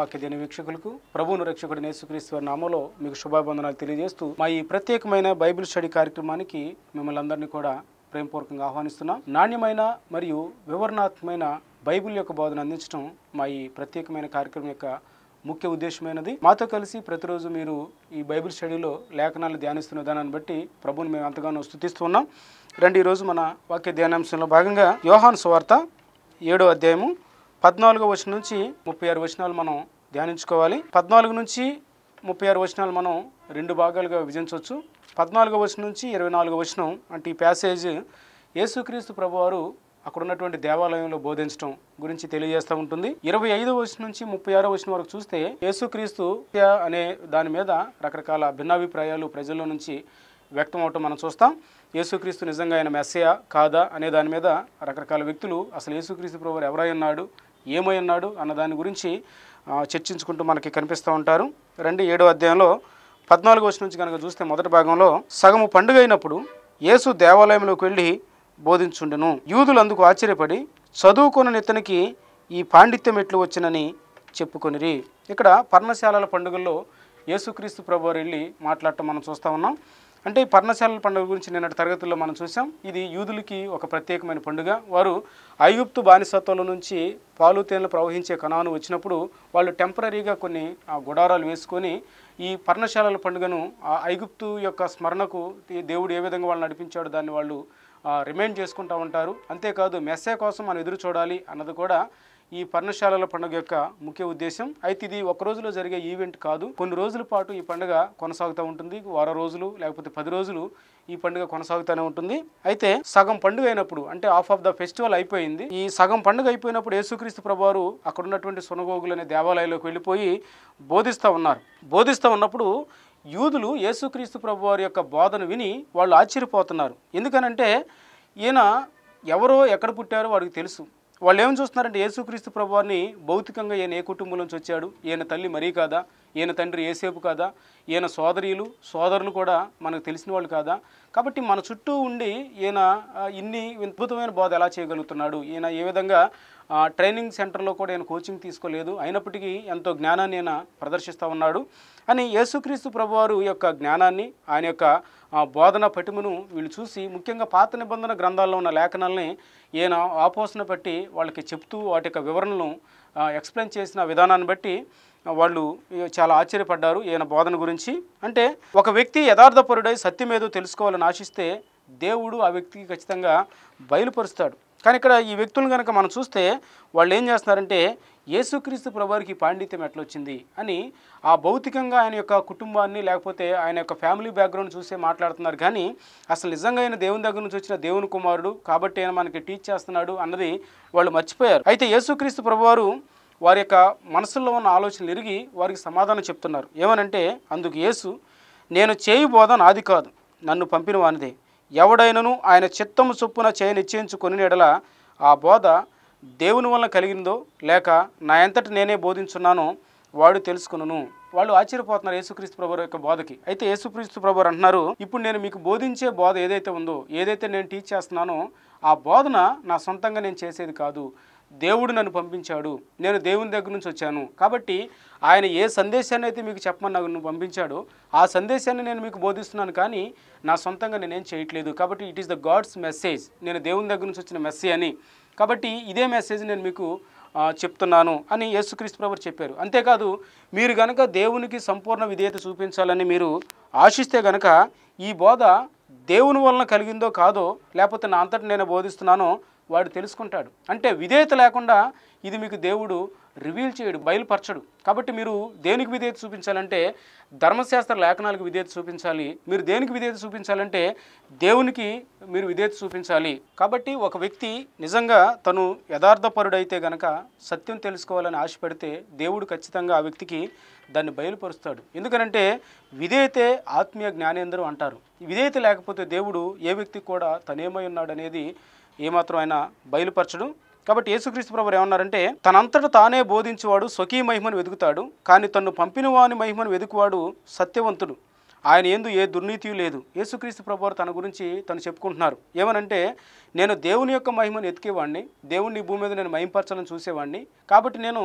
వాక్య దిన వీక్షకులకు ప్రభువును రక్షకుడు నేసుక్రీస్తు వారి నామంలో మీకు శుభాబంధనాలు తెలియజేస్తూ మా ఈ ప్రత్యేకమైన బైబిల్ స్టడీ కార్యక్రమానికి మిమ్మల్ని అందరినీ కూడా ప్రేమపూర్వకంగా ఆహ్వానిస్తున్నాం నాణ్యమైన మరియు వివరణాత్మకమైన బైబిల్ యొక్క బోధన అందించడం మా ఈ ప్రత్యేకమైన కార్యక్రమం యొక్క ముఖ్య ఉద్దేశమైనది మాతో కలిసి ప్రతిరోజు మీరు ఈ బైబిల్ స్టడీలో లేఖనాలు ధ్యానిస్తున్న విధానాన్ని బట్టి ప్రభువుని మేము ఎంతగానో స్థుతిస్తున్నాం రండి ఈరోజు మన వాక్య ధ్యానాంశంలో భాగంగా యోహాన్ సువార్త ఏడో అధ్యాయము పద్నాలుగో వచనం నుంచి ముప్పై ఆరు వచనాలు మనం ధ్యానించుకోవాలి పద్నాలుగు నుంచి ముప్పై ఆరు వచనాలు మనం రెండు భాగాలుగా విభజించవచ్చు పద్నాలుగో వచనం నుంచి ఇరవై నాలుగో వచనం అంటే ఈ ప్యాసేజ్ యేసుక్రీస్తు ప్రభువారు అక్కడ ఉన్నటువంటి దేవాలయంలో బోధించడం గురించి తెలియజేస్తూ ఉంటుంది ఇరవై ఐదో వచనం నుంచి ముప్పై ఆరో వచనం వరకు చూస్తే యేసుక్రీస్తు అనే దాని మీద రకరకాల భిన్నాభిప్రాయాలు ప్రజల్లో నుంచి వ్యక్తం అవటం మనం చూస్తాం యేసుక్రీస్తు నిజంగా ఆయన మెస్సయా కాదా అనే దాని మీద రకరకాల వ్యక్తులు అసలు యేసుక్రీస్తు ప్రభు ఎవరై ఉన్నాడు ఏమై ఉన్నాడు అన్న దాని గురించి ఆ, చర్చించుకుంటూ మనకి కనిపిస్తూ ఉంటారు రండి ఏడో అధ్యాయంలో పద్నాలుగు వచ్చిన నుంచి కనుక చూస్తే మొదటి భాగంలో సగము పండుగ అయినప్పుడు యేసు దేవాలయంలోకి వెళ్ళి బోధించుండెను యూదులు అందుకు ఆశ్చర్యపడి చదువుకున్న ఇతనికి ఈ పాండిత్యం ఎట్లు వచ్చినని చెప్పుకొనిరి ఇక్కడ పర్ణశాలల పండుగల్లో యేసుక్రీస్తు ప్రభు వారు వెళ్ళి మాట్లాడటం మనం చూస్తూ ఉన్నాం అంటే ఈ పర్ణశాలల పండుగ గురించి నిన్నటి తరగతుల్లో మనం చూసాం ఇది యూదులకి ఒక ప్రత్యేకమైన పండుగ వారు ఐగుప్తు బానిసత్వంలో నుంచి పాలు తేనెలు ప్రవహించే కణాను వచ్చినప్పుడు వాళ్ళు టెంపరీగా కొన్ని ఆ, గుడారాలు వేసుకొని ఈ పర్ణశాలల పండుగను ఆ ఐగుప్తు యొక్క స్మరణకు ఈ దేవుడు ఏ విధంగా వాళ్ళు నడిపించాడు దాన్ని వాళ్ళు రిమైండ్ చేసుకుంటూ ఉంటారు అంతేకాదు మెస్సే కోసం మనం ఎదురు చూడాలి అన్నది కూడా ఈ పర్ణశాలల పండుగ యొక్క ముఖ్య ఉద్దేశం అయితే ఇది ఒక రోజులో జరిగే ఈవెంట్ కాదు కొన్ని రోజుల పాటు ఈ పండుగ కొనసాగుతూ ఉంటుంది వారం రోజులు లేకపోతే పది రోజులు ఈ పండుగ కొనసాగుతూనే ఉంటుంది అయితే సగం పండుగ అయినప్పుడు అంటే హాఫ్ ఆఫ్ ద ఫెస్టివల్ అయిపోయింది ఈ సగం పండుగ అయిపోయినప్పుడు యేసుక్రీస్తు ప్రభువారు అక్కడ ఉన్నటువంటి సునగోగులు అనే దేవాలయంలోకి వెళ్ళిపోయి బోధిస్తూ ఉన్నారు బోధిస్తూ ఉన్నప్పుడు యూదులు యేసుక్రీస్తు ప్రభువారి యొక్క బోధన విని వాళ్ళు ఆశ్చర్యపోతున్నారు ఎందుకనంటే ఈయన ఎవరో ఎక్కడ పుట్టారో వాడికి తెలుసు వాళ్ళు ఏం చూస్తున్నారంటే యేసుక్రీస్తు ప్రభువారిని భౌతికంగా ఈయన ఏ కుటుంబం నుంచి వచ్చాడు ఈయన తల్లి మరీ కాదా ఈయన తండ్రి ఏసేపు కాదా ఈయన సోదరీలు సోదరులు కూడా మనకు తెలిసిన వాళ్ళు కాదా కాబట్టి మన చుట్టూ ఉండి ఈయన ఆ, ఇన్ని అద్భుతమైన బోధ ఎలా చేయగలుగుతున్నాడు ఈయన ఏ విధంగా ఆ, ట్రైనింగ్ సెంటర్లో కూడా ఈయన కోచింగ్ తీసుకోలేదు అయినప్పటికీ ఎంతో జ్ఞానాన్ని ఈయన ప్రదర్శిస్తూ ఉన్నాడు అని యేసుక్రీస్తు ప్రభువారు యొక్క జ్ఞానాన్ని ఆయన యొక్క ఆ, బోధన పటిమను వీళ్ళు చూసి ముఖ్యంగా పాత నిబంధన గ్రంథాల్లో ఉన్న లేఖనాలని ఈయన ఆపోసన బట్టి వాళ్ళకి చెప్తూ వాటి యొక్క వివరణను ఎక్స్ప్లెయిన్ చేసిన విధానాన్ని బట్టి వాళ్ళు చాలా ఆశ్చర్యపడ్డారు ఈయన బోధన గురించి అంటే ఒక వ్యక్తి యథార్థపరుడై సత్యమేదో తెలుసుకోవాలని ఆశిస్తే దేవుడు ఆ వ్యక్తికి ఖచ్చితంగా బయలుపరుస్తాడు కానీ ఇక్కడ ఈ వ్యక్తులను కనుక మనం చూస్తే వాళ్ళు ఏం చేస్తున్నారంటే యేసుక్రీస్తు ప్రభువారికి ఈ పాండిత్యం ఎట్లొచ్చింది అని ఆ భౌతికంగా ఆయన యొక్క కుటుంబాన్ని లేకపోతే ఆయన యొక్క ఫ్యామిలీ బ్యాక్గ్రౌండ్ చూసే మాట్లాడుతున్నారు కానీ అసలు నిజంగా ఆయన దేవుని దగ్గర నుంచి వచ్చిన దేవుని కుమారుడు కాబట్టి ఆయన మనకి టీచ్ చేస్తున్నాడు అన్నది వాళ్ళు మర్చిపోయారు అయితే యేసుక్రీస్తు ప్రభువారు వారి యొక్క మనసులో ఉన్న ఆలోచనలు ఎరిగి వారికి సమాధానం చెప్తున్నారు ఏమనంటే అందుకు యేసు నేను చేయి బోధ నాది కాదు నన్ను పంపిన వానిదే ఎవడైనను ఆయన చిత్తము చొప్పున చేయ నిశ్చయించుకొని ఎడల ఆ బోధ దేవుని వలన కలిగిందో లేక నా ఎంతటి నేనే బోధించున్నానో వాడు తెలుసుకును వాళ్ళు ఆశ్చర్యపోతున్నారు యేసుక్రీస్తు ప్రభు యొక్క బోధకి అయితే యేసుక్రీస్తు ప్రభు అంటున్నారు ఇప్పుడు నేను మీకు బోధించే బోధ ఏదైతే ఉందో ఏదైతే నేను టీచ్ చేస్తున్నానో ఆ బోధన నా సొంతంగా నేను చేసేది కాదు దేవుడు నన్ను పంపించాడు నేను దేవుని దగ్గర నుంచి వచ్చాను కాబట్టి ఆయన ఏ సందేశాన్ని అయితే మీకు చెప్పమని నన్ను పంపించాడో ఆ సందేశాన్ని నేను మీకు బోధిస్తున్నాను కానీ నా సొంతంగా నేనేం చేయట్లేదు కాబట్టి it is the God's message నేను దేవుని దగ్గర నుంచి వచ్చిన మెస్సే అని కాబట్టి ఇదే మెసేజ్ నేను మీకు ఆ, చెప్తున్నాను అని యేసుక్రీస్తు ప్రభు చెప్పారు అంతేకాదు మీరు గనక దేవునికి సంపూర్ణ విధేయత చూపించాలని మీరు ఆశిస్తే గనక ఈ బోధ దేవుని వలన కలిగిందో కాదో లేకపోతే నా అంతటి నేను బోధిస్తున్నానో వాడు తెలుసుకుంటాడు అంటే విధేయత లేకుండా ఇది మీకు దేవుడు రివీల్ చేయడు బయలుపరచడు కాబట్టి మీరు దేనికి విధేయత చూపించాలంటే ధర్మశాస్త్ర లేఖనాలకు విధేయత చూపించాలి మీరు దేనికి విధేయత చూపించాలంటే దేవునికి మీరు విధేయత చూపించాలి కాబట్టి ఒక వ్యక్తి నిజంగా తను యథార్థపరుడైతే గనక సత్యం తెలుసుకోవాలని ఆశపడితే దేవుడు ఖచ్చితంగా ఆ వ్యక్తికి దాన్ని బయలుపరుస్తాడు ఎందుకనంటే విధేయతే ఆత్మీయ జ్ఞానేంద్రం అంటారు విధేయత లేకపోతే దేవుడు ఏ వ్యక్తికి కూడా తనేమై ఉన్నాడు అనేది ఏమాత్రం ఆయన బయలుపరచడు కాబట్టి యేసుక్రీస్తు ప్రభు ఏమన్నారంటే తనంతట తానే బోధించేవాడు స్వకీయ మహిమను వెతుకుతాడు కానీ తను పంపిన వాని మహిమను వెతుకువాడు సత్యవంతుడు ఆయన ఎందు ఏ దుర్నీతి లేదు యేసుక్రీస్తు ప్రభు తన గురించి తను చెప్పుకుంటున్నారు ఏమనంటే నేను దేవుని యొక్క మహిమను ఎతికేవాడిని దేవుని ఈ భూమి మీద నేను మహింపరచాలని చూసేవాడిని కాబట్టి నేను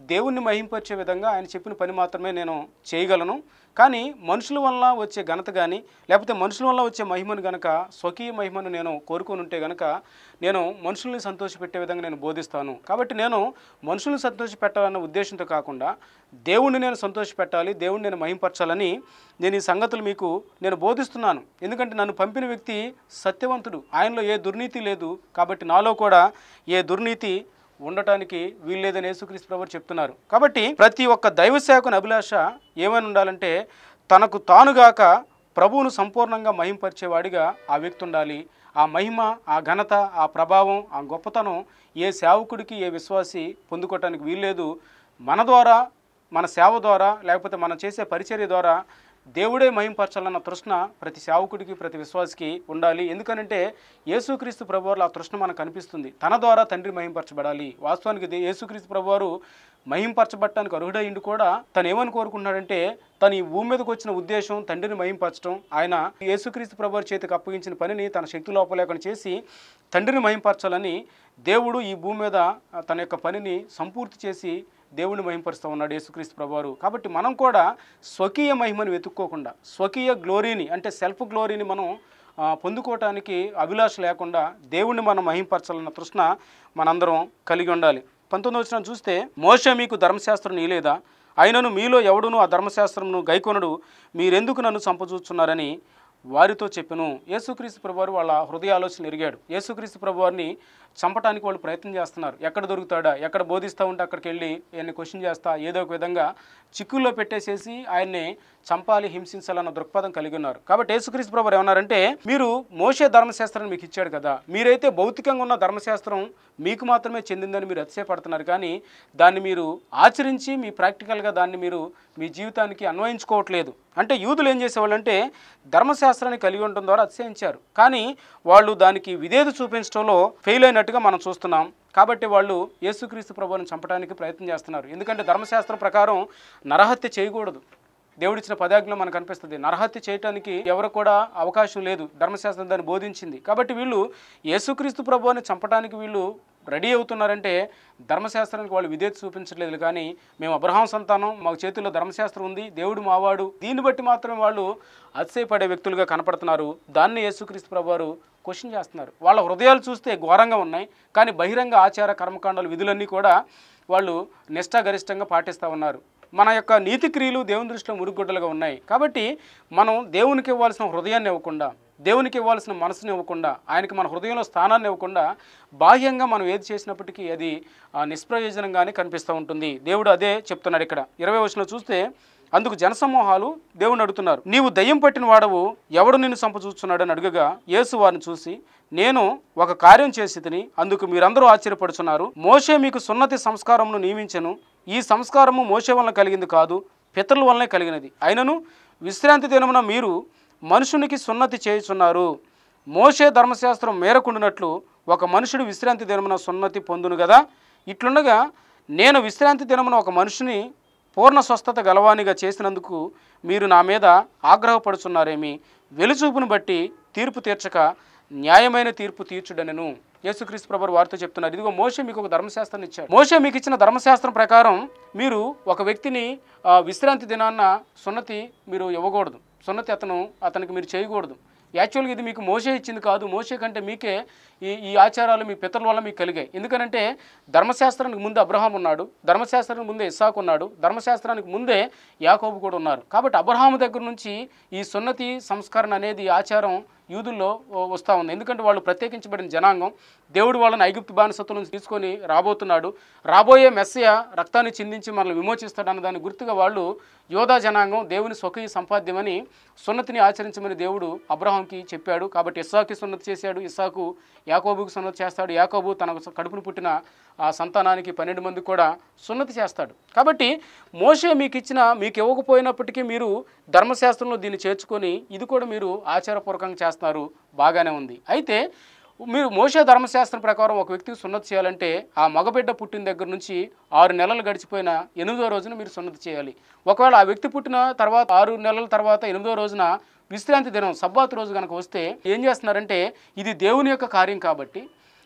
దేవుణ్ణి మహింపరిచే విధంగా ఆయన చెప్పిన పని మాత్రమే నేను చేయగలను కానీ మనుషుల వల్ల వచ్చే ఘనత కానీ లేకపోతే మనుషుల వల్ల వచ్చే మహిమను గనక స్వకీయ మహిమను నేను కోరుకొని ఉంటే గనక నేను మనుషుల్ని సంతోషపెట్టే విధంగా నేను బోధిస్తాను కాబట్టి నేను మనుషుల్ని సంతోషపెట్టాలన్న ఉద్దేశంతో కాకుండా దేవుణ్ణి నేను సంతోషపెట్టాలి దేవుణ్ణి నేను మహింపరచాలని నేను ఈ సంగతులు మీకు నేను బోధిస్తున్నాను ఎందుకంటే నన్ను పంపిన వ్యక్తి సత్యవంతుడు ఆయనలో ఏ దుర్నీతి లేదు కాబట్టి నాలో కూడా ఏ దుర్నీతి ఉండటానికి వీల్లేదని యేసుక్రీస్తు ప్రభు చెప్తున్నారు కాబట్టి ప్రతి ఒక్క దైవ సేవకుని అభిలాష ఏమని ఉండాలంటే తనకు తానుగాక ప్రభువును సంపూర్ణంగా మహింపరిచేవాడిగా ఆ వ్యక్తి ఉండాలి ఆ మహిమ ఆ ఘనత ఆ ప్రభావం ఆ గొప్పతనం ఏ సేవకుడికి ఏ విశ్వాసి పొందుకోవటానికి వీల్లేదు మన ద్వారా మన సేవ ద్వారా లేకపోతే మనం చేసే పరిచర్య ద్వారా దేవుడే మహింపరచాలన్న తృష్ణ ప్రతి సేవకుడికి ప్రతి విశ్వాసికి ఉండాలి ఎందుకనంటే యేసుక్రీస్తు ప్రభువారు ఆ తృష్ణ మనకు కనిపిస్తుంది తన ద్వారా తండ్రి మహింపరచబడాలి వాస్తవానికి దే- యేసుక్రీస్తు ప్రభువారు మహింపరచబడటానికి అర్హుడైండు కూడా తను ఏమని కోరుకుంటున్నాడంటే తను ఈ భూమి మీదకి వచ్చిన ఉద్దేశం తండ్రిని మహింపరచడం ఆయన యేసుక్రీస్తు ప్రభువారి చేతికి అప్పగించిన పనిని తన శక్తి లోపలేకుండా చేసి తండ్రిని మహింపరచాలని దేవుడు ఈ భూమి మీద ఆ, తన యొక్క పనిని సంపూర్తి చేసి దేవుడిని మహింపరుస్తూ ఉన్నాడు యేసుక్రీస్తు ప్రభువారు కాబట్టి మనం కూడా స్వకీయ మహిమను వెతుక్కోకుండా స్వకీయ గ్లోరీని అంటే సెల్ఫ్ గ్లోరీని మనం ఆ, పొందుకోవటానికి అభిలాష లేకుండా దేవుణ్ణి మనం మహింపరచాలన్న తృష్ణ మనందరం కలిగి ఉండాలి పంతొమ్మిది వచ్చిన చూస్తే మోష మీకు ధర్మశాస్త్రం నీలేదా అయినను మీలో ఎవడును ఆ ధర్మశాస్త్రమును గైకొనడు మీరెందుకు నన్ను చంపచూచున్నారని వారితో చెప్పెను యేసుక్రీస్తు ప్రభువారు వాళ్ళ హృదయ ఆలోచన ఎరిగాడు యేసుక్రీస్తు ప్రభువారిని చంపడానికి వాళ్ళు ప్రయత్నం చేస్తున్నారు ఎక్కడ దొరుకుతాడా ఎక్కడ బోధిస్తూ ఉంటే అక్కడికి వెళ్ళి ఆయన్ని క్వశ్చన్ చేస్తా ఏదో ఒక విధంగా చిక్కుల్లో పెట్టేసేసి ఆయన్ని చంపాలి హింసించాలన్న దృక్పథం కలిగి ఉన్నారు కాబట్టి యేసుక్రీస్తు ప్రభు ఏమన్నారంటే మీరు మోసే ధర్మశాస్త్రాన్ని మీకు ఇచ్చాడు కదా మీరైతే భౌతికంగా ఉన్న ధర్మశాస్త్రం మీకు మాత్రమే చెందిందని మీరు అతిశయపడుతున్నారు కానీ దాన్ని మీరు ఆచరించి మీ ప్రాక్టికల్గా దాన్ని మీరు మీ జీవితానికి అన్వయించుకోవట్లేదు అంటే యూదులు ఏం చేసేవాళ్ళంటే ధర్మశాస్త్రాన్ని కలిగి ఉండటం ద్వారా అతిశయించారు కానీ వాళ్ళు దానికి విధేయత చూపించడంలో ఫెయిల్ అయినట్టుగా మనం చూస్తున్నాం కాబట్టి వాళ్ళు యేసుక్రీస్తు ప్రభువుని చంపడానికి ప్రయత్నం చేస్తున్నారు ఎందుకంటే ధర్మశాస్త్రం ప్రకారం నరహత్య చేయకూడదు దేవుడిచ్చిన పదాజ్ఞలో మనకు అనిపిస్తుంది నరహత్య చేయటానికి ఎవరు కూడా అవకాశం లేదు ధర్మశాస్త్రం దాన్ని బోధించింది కాబట్టి వీళ్ళు యేసుక్రీస్తు ప్రభువుని చంపడానికి వీళ్ళు రెడీ అవుతున్నారంటే ధర్మశాస్త్రానికి వాళ్ళు విధేయత చూపించట్లేదు కానీ మేము అబ్రహాం సంతానం మాకు చేతుల్లో ధర్మశాస్త్రం ఉంది దేవుడు మావాడు దీన్ని బట్టి మాత్రమే వాళ్ళు అతిశయపడే వ్యక్తులుగా కనపడుతున్నారు దాన్ని యేసుక్రీస్తు ప్రభువారు క్వశ్చన్ చేస్తున్నారు వాళ్ళ హృదయాలు చూస్తే ఘోరంగా ఉన్నాయి కానీ బహిరంగ ఆచార కర్మకాండాలు విధులన్నీ కూడా వాళ్ళు నిష్ఠాగరిష్టంగా పాటిస్తూ ఉన్నారు మన యొక్క నీతి క్రియలు దేవుని దృష్టిలో మురుగుడ్డలుగా ఉన్నాయి కాబట్టి మనం దేవునికి ఇవ్వాల్సిన హృదయాన్ని ఇవ్వకుండా దేవునికి ఇవ్వాల్సిన మనసుని ఇవ్వకుండా ఆయనకి మన హృదయంలో స్థానాన్ని ఇవ్వకుండా బాహ్యంగా మనం ఏది చేసినప్పటికీ అది ఆ, నిష్ప్రయోజనంగానే కనిపిస్తూ ఉంటుంది దేవుడు అదే చెప్తున్నాడు ఇక్కడ ఇరవై వచ్చిన చూస్తే అందుకు జనసమూహాలు దేవుని అడుగుతున్నారు నీవు దయ్యం పట్టిన వాడవు ఎవడు నిన్ను సంపచూస్తున్నాడని అడుగగా యేసు వారిని చూసి నేను ఒక కార్యం చేసి తిని అందుకు మీరందరూ ఆశ్చర్యపడుచున్నారు మోషే మీకు సున్నతి సంస్కారమును నియమించెను ఈ సంస్కారము మోషే వలన కలిగింది కాదు పితరుల వలనే కలిగినది అయినను విశ్రాంతి దినమున మీరు మనుషునికి సున్నతి చేయుచున్నారు మోషే ధర్మశాస్త్రం మేరకుండినట్లు ఒక మనుషుడు విశ్రాంతి దినమున సున్నతి పొందును కదా ఇట్లుండగా నేను విశ్రాంతి దినమున ఒక మనుషుని పూర్ణ స్వస్థత గలవానిగా చేసినందుకు మీరు నా మీద ఆగ్రహపడుచున్నారేమి వెలుచూపును బట్టి తీర్పు తీర్చక న్యాయమైన తీర్పు తీర్చుడనెను యేసుక్రీస్తు ప్రభు వారితో చెప్తున్నారు ఇదిగో మోషే మీకు ఒక ధర్మశాస్త్రాన్ని ఇచ్చాడు మోషే మీకు ఇచ్చిన ధర్మశాస్త్రం ప్రకారం మీరు ఒక వ్యక్తిని ఆ, విశ్రాంతి దినాన్న సున్నతి మీరు ఇవ్వకూడదు సున్నతి అతను అతనికి మీరు చేయకూడదు యాక్చువల్గా ఇది మీకు మోసే ఇచ్చింది కాదు మోసే కంటే మీకే ఈ ఈ ఆచారాలు మీ పితరుల వల్ల మీకు కలిగాయి ఎందుకనంటే ధర్మశాస్త్రానికి ముందు అబ్రహాం ఉన్నాడు ధర్మశాస్త్రానికి ముందే ఇస్సాకు ఉన్నాడు ధర్మశాస్త్రానికి ముందే యాకోబు కూడా ఉన్నారు కాబట్టి అబ్రహాము దగ్గర నుంచి ఈ సున్నతి సంస్కరణ అనేది ఈ ఆచారం యూదుల్లో వస్తూ ఉంది ఎందుకంటే వాళ్ళు ప్రత్యేకించబడిన జనాంగం దేవుడు వాళ్ళని ఐగుప్తు బానిసత్వం నుంచి తీసుకొని రాబోతున్నాడు రాబోయే మెస్సయ రక్తాన్ని చిందించి మనల్ని విమోచిస్తాడన్న దాని గుర్తుగా వాళ్ళు యోధా జనాంగం దేవుని స్వకీయ సంపాద్యమని సున్నతిని ఆచరించమని దేవుడు అబ్రహాంకి చెప్పాడు కాబట్టి ఇస్సాకి సున్నతి చేశాడు ఇస్సాకు యాకోబుకి సున్నతి చేస్తాడు యాకోబు తన కడుపును పుట్టిన ఆ సంతానానికి పన్నెండు మంది కూడా సున్నతి చేస్తాడు కాబట్టి మోషే మీకు ఇచ్చిన మీకు ఇవ్వకపోయినప్పటికీ మీరు ధర్మశాస్త్రంలో దీన్ని చేర్చుకొని ఇది కూడా మీరు ఆచారపూర్వకంగా చేస్తున్నారు బాగానే ఉంది అయితే మీరు మోసే ధర్మశాస్త్రం ప్రకారం ఒక వ్యక్తికి సున్నతి చేయాలంటే ఆ మగబిడ్డ పుట్టిన దగ్గర నుంచి ఆరు నెలలు గడిచిపోయిన ఎనిమిదో రోజున మీరు సున్నతి చేయాలి ఒకవేళ ఆ వ్యక్తి పుట్టిన తర్వాత ఆరు నెలల తర్వాత ఎనిమిదో రోజున విశ్రాంతి దినం సబ్బాతు రోజు కనుక వస్తే ఏం చేస్తున్నారంటే ఇది దేవుని యొక్క కార్యం కాబట్టి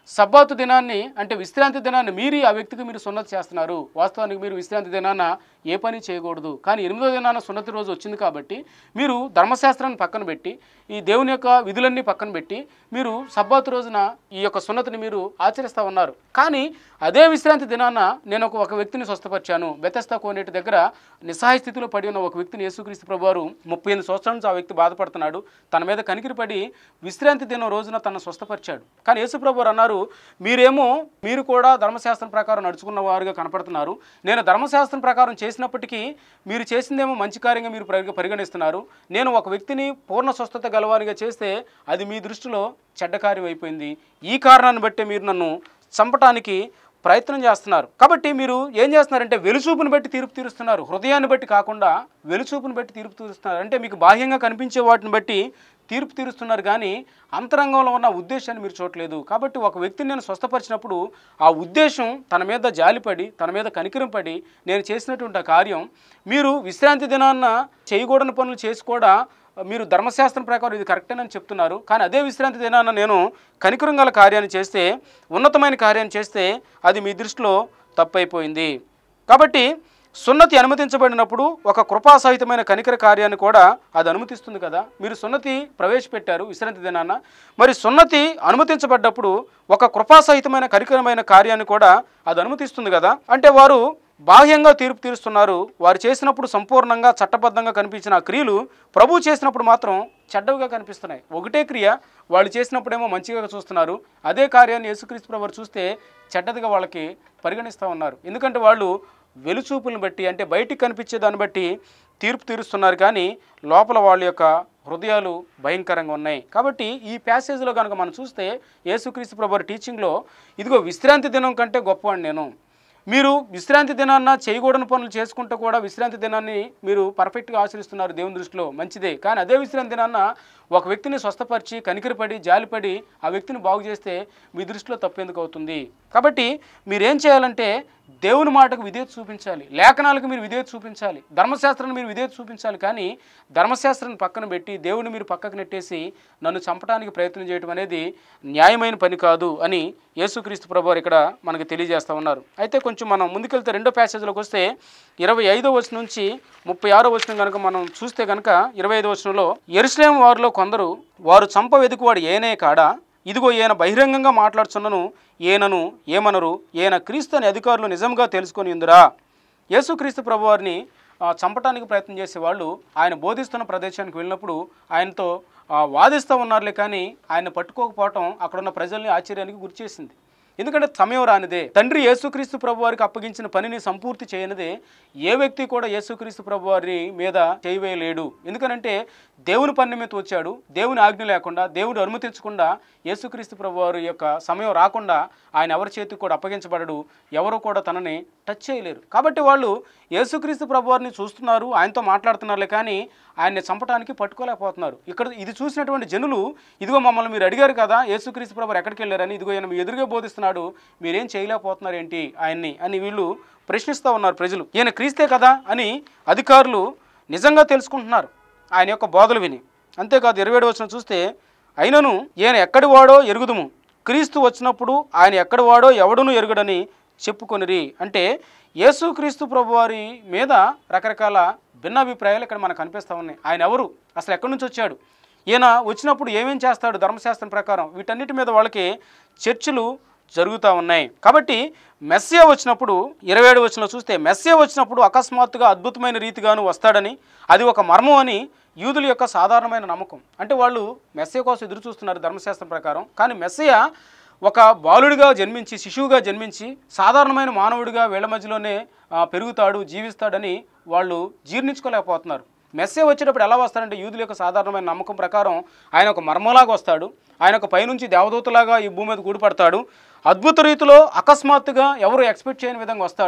సబ్బాతు దినాన్ని అంటే విశ్రాంతి దినాన్ని మీరి ఆ వ్యక్తికి మీరు సున్నతి చేస్తున్నారు వాస్తవానికి మీరు విశ్రాంతి దినాన ఏ పని చేయకూడదు కానీ ఎనిమిదో దినాన సున్నతి రోజు వచ్చింది కాబట్టి మీరు ధర్మశాస్త్రాన్ని పక్కన పెట్టి ఈ దేవుని యొక్క విధులన్నీ పక్కన పెట్టి మీరు సబ్బాతు రోజున ఈ యొక్క సున్నతిని మీరు ఆచరిస్తూ ఉన్నారు కానీ అదే విశ్రాంతి దినాన నేను ఒక ఒక వ్యక్తిని స్వస్థపరిచాను బెతస్తా కోనేటి దగ్గర నిస్సహాయ స్థితిలో పడి ఉన్న ఒక వ్యక్తిని యేసుక్రీస్తు ప్రభువారు ముప్పై ఎనిమిది సంవత్సరాల నుంచి ఆ వ్యక్తి బాధపడుతున్నాడు తన మీద కనికిరిపడి విశ్రాంతి దినం రోజున తన స్వస్థపరిచాడు కానీ యేసు ప్రభువారు అన్నారు మీరేమో మీరు కూడా ధర్మశాస్త్రం ప్రకారం నడుచుకున్న వారుగా కనపడుతున్నారు నేను ధర్మశాస్త్రం ప్రకారం చేసినప్పటికీ మీరు చేసిందేమో మంచి కార్యంగా మీరు పరిగ- పరిగణిస్తున్నారు నేను ఒక వ్యక్తిని పూర్ణ స్వస్థత గలవారిగా చేస్తే అది మీ దృష్టిలో చెడ్డ కార్యం అయిపోయింది ఈ కారణాన్ని బట్టే మీరు నన్ను చంపటానికి ప్రయత్నం చేస్తున్నారు కాబట్టి మీరు ఏం చేస్తున్నారంటే వెలుచూపుని బట్టి తీర్పు తీరుస్తున్నారు హృదయాన్ని బట్టి కాకుండా వెలుచూపుని బట్టి తీర్పు తీరుస్తున్నారు అంటే మీకు బాహ్యంగా కనిపించే వాటిని బట్టి తీర్పు తీరుస్తున్నారు కానీ అంతరంగంలో ఉన్న ఉద్దేశాన్ని మీరు చూడలేదు కాబట్టి ఒక వ్యక్తిని నేను స్వస్థపరిచినప్పుడు ఆ ఉద్దేశం తన మీద జాలిపడి తన మీద కనికరం పడి నేను చేసినటువంటి ఆ కార్యం మీరు విశ్రాంతి దినాన్న చేయకూడని పనులు చేసి కూడా మీరు ధర్మశాస్త్రం ప్రకారం ఇది కరెక్టేనని చెప్తున్నారు కానీ అదే విశ్రాంతి దినాన నేను కనికరం గల కార్యాన్ని చేస్తే ఉన్నతమైన కార్యాన్ని చేస్తే అది మీ దృష్టిలో తప్పైపోయింది కాబట్టి సున్నతి అనుమతించబడినప్పుడు ఒక కృపాసహితమైన కనికర కార్యాన్ని కూడా అది అనుమతిస్తుంది కదా మీరు సున్నతి ప్రవేశపెట్టారు విశ్రాంతి దినాన మరి సున్నతి అనుమతించబడ్డప్పుడు ఒక కృపాసహితమైన కనికరమైన కార్యాన్ని కూడా అది అనుమతిస్తుంది కదా అంటే వారు బాహ్యంగా తీర్పు తీరుస్తున్నారు వారు చేసినప్పుడు సంపూర్ణంగా చట్టబద్ధంగా కనిపించిన ఆ క్రియలు ప్రభు చేసినప్పుడు మాత్రం చెడ్డవిగా కనిపిస్తున్నాయి ఒకటే క్రియ వాళ్ళు చేసినప్పుడేమో మంచిగా చూస్తున్నారు అదే కార్యాన్ని యేసుక్రీస్తు ప్రభు వారు చూస్తే చెడ్డదిగా వాళ్ళకి పరిగణిస్తూ ఉన్నారు ఎందుకంటే వాళ్ళు వెలుచూపులను బట్టి అంటే బయటికి కనిపించే దాన్ని బట్టి తీర్పు తీరుస్తున్నారు కానీ లోపల వాళ్ళ యొక్క హృదయాలు భయంకరంగా ఉన్నాయి కాబట్టి ఈ ప్యాసేజ్లో కనుక మనం చూస్తే యేసుక్రీస్తు ప్రభు వారి టీచింగ్లో ఇదిగో విశ్రాంతి దినం కంటే గొప్పవాడిని నేను మీరు విశ్రాంతి దినాన్న చేయకూడని పనులు చేసుకుంటూ కూడా విశ్రాంతి దినాన్ని మీరు పర్ఫెక్ట్గా ఆచరిస్తున్నారు దేవుని దృష్టిలో మంచిదే కానీ అదే విశ్రాంతి దినాన్న ఒక వ్యక్తిని స్వస్థపరిచి కనికరపడి జాలిపడి ఆ వ్యక్తిని బాగు చేస్తే మీ దృష్టిలో తప్పేందుకు అవుతుంది కాబట్టి మీరేం చేయాలంటే దేవుని మాటకు విధేయత చూపించాలి లేఖనాలకు మీరు విధేయత చూపించాలి ధర్మశాస్త్రాన్ని మీరు విధేయత చూపించాలి కానీ ధర్మశాస్త్రాన్ని పక్కన పెట్టి దేవుని మీరు పక్కకు నెట్టేసి నన్ను చంపడానికి ప్రయత్నం చేయడం అనేది న్యాయమైన పని కాదు అని యేసుక్రీస్తు ప్రభు వారు ఇక్కడ మనకు తెలియజేస్తా ఉన్నారు అయితే కొంచెం మనం ముందుకెళ్తే రెండో ప్యాసేజ్లోకి వస్తే ఇరవై ఐదో వచనం నుంచి ముప్పై ఆరో వచనం కనుక మనం చూస్తే కనుక ఇరవై ఐదో వచనంలో ఎరుసలేం వారిలో కొందరు వారు చంప వెతుకువాడు ఏనే కాడా ఇదిగో ఈయన బహిరంగంగా మాట్లాడుచున్నను ఈయనను ఏమనరు ఈయన క్రీస్తు అనే అధికారులు నిజంగా తెలుసుకొని ఉందిరా యేసుక్రీస్తు ప్రభువారిని ఆ, చంపటానికి ప్రయత్నం చేసే వాళ్ళు ఆయన బోధిస్తున్న ప్రదేశానికి వెళ్ళినప్పుడు ఆయనతో ఆ, వాదిస్తూ ఉన్నారులే కానీ ఆయన పట్టుకోకపోవటం అక్కడున్న ప్రజల్ని ఆశ్చర్యానికి గురిచేసింది ఎందుకంటే సమయం రానిదే తండ్రి యేసుక్రీస్తు ప్రభు వారికి అప్పగించిన పనిని సంపూర్తి చేయనిదే ఏ వ్యక్తి కూడా యేసుక్రీస్తు ప్రభు వారి మీద చేయవేయలేడు ఎందుకనంటే దేవుని పని నిమిత్తం వచ్చాడు దేవుని ఆజ్ఞ లేకుండా దేవుడు అనుమతించకుండా యేసుక్రీస్తు ప్రభు వారి యొక్క సమయం రాకుండా ఆయన ఎవరి చేతికి కూడా అప్పగించబడడు ఎవరు కూడా తనని టచ్ చేయలేరు కాబట్టి వాళ్ళు యేసుక్రీస్తు ప్రభు వారిని చూస్తున్నారు ఆయనతో మాట్లాడుతున్నారులే కానీ ఆయన్ని చంపడానికి పట్టుకోలేకపోతున్నారు ఇక్కడ ఇది చూసినటువంటి జనులు ఇదిగో మమ్మల్ని మీరు అడిగారు కదా యేసుక్రీస్తు ప్రభు వారు ఎక్కడికి వెళ్ళారని ఇదిగో ఈయన మీ ఎదురుగా బోధిస్తున్నాడు మీరేం చేయలేకపోతున్నారు ఏంటి ఆయన్ని అని వీళ్ళు ప్రశ్నిస్తూ ఉన్నారు ప్రజలు ఈయన క్రీస్తే కదా అని అధికారులు నిజంగా తెలుసుకుంటున్నారు ఆయన యొక్క బోధలు విని అంతేకాదు ఇరవై ఏడు వచ్చిన చూస్తే అయినను ఈయన ఎక్కడి వాడో ఎరుగుదుము క్రీస్తు వచ్చినప్పుడు ఆయన ఎక్కడి వాడో ఎవడును ఎరుగడని చెప్పుకొనిరి అంటే యేసుక్రీస్తు ప్రభువారి మీద రకరకాల భిన్నాభిప్రాయాలు ఇక్కడ మనకు కనిపిస్తూ ఉన్నాయి ఆయన ఎవరు అసలు ఎక్కడి నుంచి వచ్చాడు ఈయన వచ్చినప్పుడు ఏమేం చేస్తాడు ధర్మశాస్త్రం ప్రకారం వీటన్నిటి మీద వాళ్ళకి చర్చలు జరుగుతూ ఉన్నాయి కాబట్టి మెస్సియా వచ్చినప్పుడు ఇరవై ఏడు వచ్చిన చూస్తే మెస్సియా వచ్చినప్పుడు అకస్మాత్తుగా అద్భుతమైన రీతిగాను వస్తాడని అది ఒక మర్మం అని యూదుల యొక్క సాధారణమైన నమ్మకం అంటే వాళ్ళు మెస్సియా కోసం ఎదురు చూస్తున్నారు ధర్మశాస్త్రం ప్రకారం కానీ మెస్సియా ఒక బాలుడిగా జన్మించి శిశువుగా జన్మించి సాధారణమైన మానవుడిగా వీళ్ళ మధ్యలోనే ఆ, పెరుగుతాడు జీవిస్తాడని వాళ్ళు జీర్ణించుకోలేకపోతున్నారు మెస్సే వచ్చేటప్పుడు ఎలా వస్తాడంటే యూదుల యొక్క సాధారణమైన నమ్మకం ప్రకారం ఆయన ఒక మర్మలాగా వస్తాడు ఆయన ఒక పైనుంచి దేవదూతలాగా ఈ భూమి మీద కూడిపడతాడు అద్భుత రీతిలో అకస్మాత్తుగా ఎవరు ఎక్స్పెక్ట్ చేయని విధంగా వస్తాడు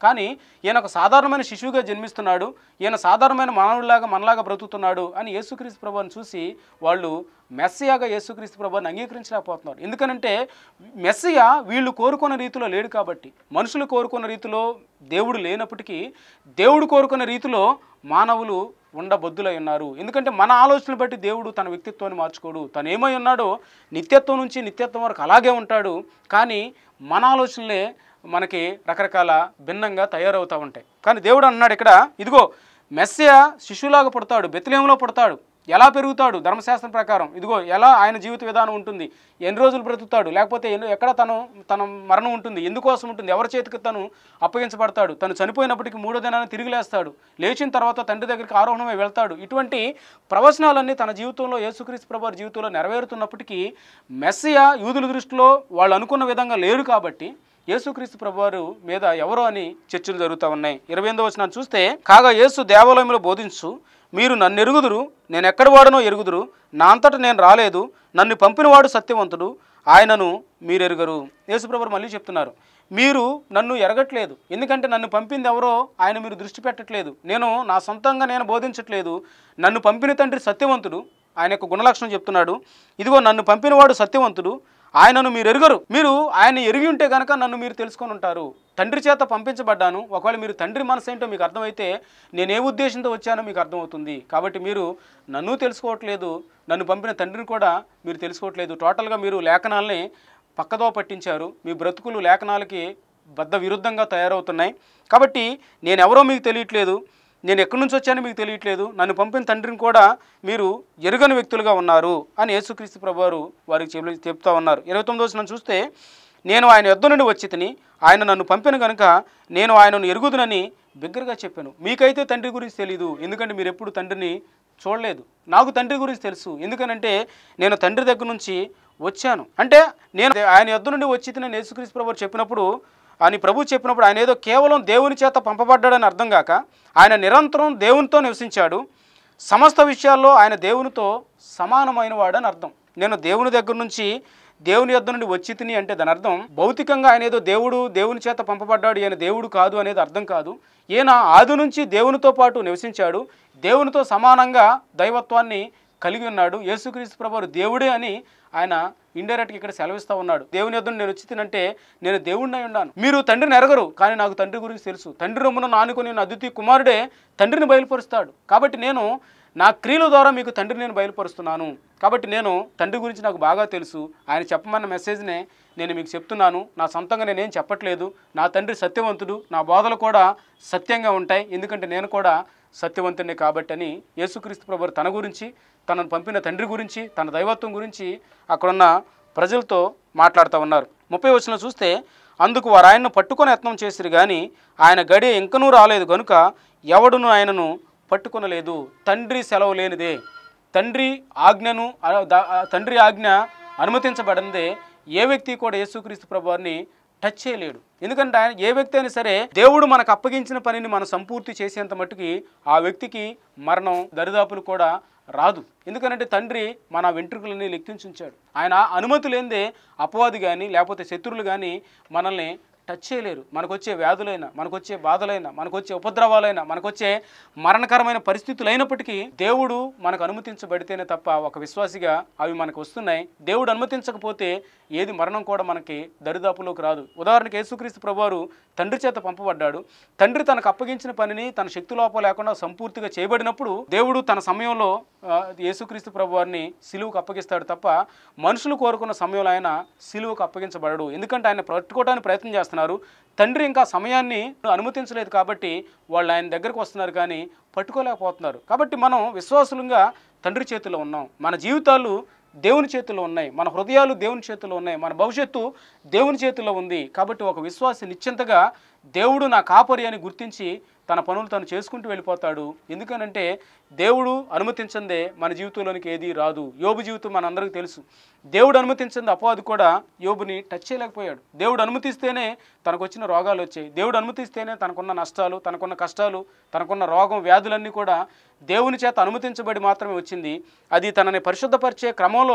కానీ ఈయన ఒక సాధారణమైన శిశువుగా జన్మిస్తున్నాడు ఈయన సాధారణమైన మానవుడిలాగా మనలాగా బ్రతుకుతున్నాడు అని యేసుక్రీస్తు ప్రభుని చూసి వాళ్ళు మెస్సియాగా యేసుక్రీస్తు ప్రభుని అంగీకరించలేకపోతున్నారు ఎందుకనంటే మెస్సియ వీళ్ళు కోరుకున్న రీతిలో లేడు కాబట్టి మనుషులు కోరుకున్న రీతిలో దేవుడు లేనప్పటికీ దేవుడు కోరుకున్న రీతిలో మానవులు ఉండబొద్దులై ఉన్నారు ఎందుకంటే మన ఆలోచనలు బట్టి దేవుడు తన వ్యక్తిత్వాన్ని మార్చుకోడు తను ఏమై ఉన్నాడో నిత్యత్వం నుంచి నిత్యత్వం వరకు అలాగే ఉంటాడు కానీ మన ఆలోచనలే మనకి రకరకాల భిన్నంగా తయారవుతూ ఉంటాయి కానీ దేవుడు అన్నాడు ఇక్కడ ఇదిగో మెస్సియ శిశువులాగా పుడతాడు బెత్లేంలో పుడతాడు ఎలా పెరుగుతాడు ధర్మశాస్త్రం ప్రకారం ఇదిగో ఎలా ఆయన జీవిత విధానం ఉంటుంది ఎన్ని రోజులు బ్రతుకుతాడు లేకపోతే ఎన్ని ఎక్కడ తను తన మరణం ఉంటుంది ఎందుకోసం ఉంటుంది ఎవరి చేతికి తను అప్పగించబడతాడు తను చనిపోయినప్పటికీ మూడో దినాన్ని తిరిగి లేస్తాడు లేచిన తర్వాత తండ్రి దగ్గరికి ఆరోహణమై వెళ్తాడు ఇటువంటి ప్రవచనాలన్నీ తన జీవితంలో యేసుక్రీస్తు ప్రభు వారి జీవితంలో నెరవేరుతున్నప్పటికీ మెస్సియ యూదుల దృష్టిలో వాళ్ళు అనుకున్న విధంగా లేరు కాబట్టి యేసుక్రీస్తు ప్రభువారు మీద ఎవరో అని చర్చలు జరుగుతూ ఉన్నాయి ఇరవై ఎనిమిదో వచ్చిన చూస్తే కాగా యేసు దేవాలయంలో బోధించు మీరు నన్ను ఎరుగుదురు నేను ఎక్కడ వాడనో ఎరుగుదురు నా అంతట నేను రాలేదు నన్ను పంపినవాడు సత్యవంతుడు ఆయనను మీరు ఎరుగరు యేసుప్రభు మళ్ళీ చెప్తున్నారు మీరు నన్ను ఎరగట్లేదు ఎందుకంటే నన్ను పంపింది ఎవరో ఆయన మీరు దృష్టి పెట్టట్లేదు నేను నా సొంతంగా నేను బోధించట్లేదు నన్ను పంపిన తండ్రి సత్యవంతుడు ఆయన యొక్క గుణలక్షణం చెప్తున్నాడు ఇదిగో నన్ను పంపినవాడు సత్యవంతుడు ఆయనను మీరు ఎరుగరు మీరు ఆయన ఎరిగి ఉంటే కనుక నన్ను మీరు తెలుసుకొని ఉంటారు తండ్రి చేత పంపించబడ్డాను ఒకవేళ మీరు తండ్రి మనసు ఏంటో మీకు అర్థమైతే నేను ఏ ఉద్దేశంతో వచ్చానో మీకు అర్థమవుతుంది కాబట్టి మీరు నన్ను తెలుసుకోవట్లేదు నన్ను పంపిన తండ్రిని కూడా మీరు తెలుసుకోవట్లేదు టోటల్గా మీరు లేఖనాల్ని పక్కదో పట్టించారు మీ బ్రతుకులు లేఖనాలకి బద్ద విరుద్ధంగా తయారవుతున్నాయి కాబట్టి నేను ఎవరో మీకు తెలియట్లేదు నేను ఎక్కడి నుంచి వచ్చానో మీకు తెలియట్లేదు నన్ను పంపిన తండ్రిని కూడా మీరు ఎరుగని వ్యక్తులుగా ఉన్నారు అని యేసుక్రీస్తు ప్రభువారు వారికి చెప్ చెప్తా ఉన్నారు ఇరవై తొమ్మిదో వచనం చూస్తే నేను ఆయన యొద్ద నుండి వచ్చి తిని ఆయన నన్ను పంపిన కనుక నేను ఆయనను ఎరుగుదునని బిగ్గరగా చెప్పాను మీకైతే తండ్రి గురించి తెలియదు ఎందుకంటే మీరు ఎప్పుడు తండ్రిని చూడలేదు నాకు తండ్రి గురించి తెలుసు ఎందుకనంటే నేను తండ్రి దగ్గర నుంచి వచ్చాను అంటే నేను ఆయన యొద్ద నుండి వచ్చి తిని యేసుక్రీస్తు ప్రభు చెప్పినప్పుడు అని ప్రభు చెప్పినప్పుడు ఆయన ఏదో కేవలం దేవుని చేత పంపబడ్డాడని అర్థం కాక ఆయన నిరంతరం దేవునితో నివసించాడు సమస్త విషయాల్లో ఆయన దేవునితో సమానమైన వాడని అర్థం నేను దేవుని దగ్గర నుంచి దేవుని యొద్ద నుండి వచ్చి తిని అంటే దాని అర్థం భౌతికంగా ఆయన ఏదో దేవుడు దేవుని చేత పంపబడ్డాడు ఈయన దేవుడు కాదు అనేది అర్థం కాదు ఈయన ఆది నుంచి దేవునితో పాటు నివసించాడు దేవునితో సమానంగా దైవత్వాన్ని కలిగి ఉన్నాడు యేసుక్రీస్తు ప్రభువారు దేవుడే అని ఆయన ఇండైరెక్ట్గా ఇక్కడ సెలవిస్తూ ఉన్నాడు దేవుని యొద్ద నేను వచ్చి తినంటే నేను దేవుడినై ఉన్నాను మీరు తండ్రిని ఎరగరు కానీ నాకు తండ్రి గురించి తెలుసు తండ్రి రొమ్మున నానుకొని నా అద్వితీయ కుమారుడే తండ్రిని బయలుపరుస్తాడు కాబట్టి నేను నా క్రియల ద్వారా మీకు తండ్రిని నేను బయలుపరుస్తున్నాను కాబట్టి నేను తండ్రి గురించి నాకు బాగా తెలుసు ఆయన చెప్పమన్న మెసేజ్నే నేను మీకు చెప్తున్నాను నా సొంతంగా నేనేం చెప్పట్లేదు నా తండ్రి సత్యవంతుడు నా బోధలు కూడా సత్యంగా ఉంటాయి ఎందుకంటే నేను కూడా సత్యవంతుడిని కాబట్టి అని యేసుక్రీస్తు ప్రభు తన గురించి తనను పంపిన తండ్రి గురించి తన దైవత్వం గురించి అక్కడున్న ప్రజలతో మాట్లాడుతూ ఉన్నారు ముప్పై వచ్చిన చూస్తే అందుకు వారు ఆయన్ను పట్టుకొని యత్నం చేసిరు కానీ ఆయన గడి ఇంకనూ రాలేదు కనుక ఎవడును ఆయనను పట్టుకొనలేదు తండ్రి సెలవు లేనిదే తండ్రి ఆజ్ఞను ఆ- దా- ఆ తండ్రి ఆజ్ఞ అనుమతించబడిందే ఏ వ్యక్తి కూడా యేసుక్రీస్తు ప్రభువారిని టచ్ చేయలేడు ఎందుకంటే ఆయన ఏ వ్యక్తి అయినా సరే దేవుడు మనకు అప్పగించిన పనిని మనం సంపూర్తి చేసేంత మట్టుకి ఆ వ్యక్తికి మరణం దరిదాపులు కూడా రాదు ఎందుకంటే తండ్రి మన వెంట్రుకలని లెక్కించుంచాడు ఆయన అనుమతి లేనిదే అపవాది కానీ లేకపోతే శత్రువులు కానీ మనల్ని టచ్ చేయలేరు మనకొచ్చే వ్యాధులైనా మనకొచ్చే బాధలైనా మనకొచ్చే ఉపద్రవాలైనా మనకొచ్చే మరణకరమైన పరిస్థితులు అయినప్పటికీ దేవుడు మనకు అనుమతించబడితేనే తప్ప ఒక విశ్వాసిగా అవి మనకు వస్తున్నాయి దేవుడు అనుమతించకపోతే ఏది మరణం కూడా మనకి దరిదాపులోకి రాదు ఉదాహరణకి యేసుక్రీస్తు ప్రభువారు తండ్రి చేత పంపబడ్డాడు తండ్రి తనకు అప్పగించిన పనిని తన శక్తి లోపం లేకుండా సంపూర్తిగా చేయబడినప్పుడు దేవుడు తన సమయంలో ఆ, యేసుక్రీస్తు ప్రభువారిని సిలువుకు అప్పగిస్తాడు తప్ప మనుషులు కోరుకున్న సమయంలో ఆయన సిలువుకు అప్పగించబడడు ఎందుకంటే ఆయన పట్టుకోవడానికి ప్రయత్నం చేస్తున్నారు తండ్రి ఇంకా సమయాన్ని అనుమతించలేదు కాబట్టి వాళ్ళు ఆయన దగ్గరకు వస్తున్నారు కానీ పట్టుకోలేకపోతున్నారు కాబట్టి మనం విశ్వాసులుగా తండ్రి చేతిలో ఉన్నాం మన జీవితాలు దేవుని చేతిలో ఉన్నాయి మన హృదయాలు దేవుని చేతిలో ఉన్నాయి మన భవిష్యత్తు దేవుని చేతిలో ఉంది కాబట్టి ఒక విశ్వాసి నిశ్చింతగా దేవుడు నా కాపరి అని గుర్తించి తన పనులు తను చేసుకుంటూ వెళ్ళిపోతాడు ఎందుకనంటే దేవుడు అనుమతించందే మన జీవితంలోనికి ఏది రాదు యోబు జీవితం మనందరికీ తెలుసు దేవుడు అనుమతించింది అపవాది కూడా యోబుని టచ్ చేయలేకపోయాడు దేవుడు అనుమతిస్తేనే తనకు వచ్చిన రోగాలు వచ్చాయి దేవుడు అనుమతిస్తేనే తనకున్న నష్టాలు తనకున్న కష్టాలు తనకున్న రోగం వ్యాధులన్నీ కూడా దేవుని చేత అనుమతించబడి మాత్రమే వచ్చింది అది తనని పరిశుద్ధపరిచే క్రమంలో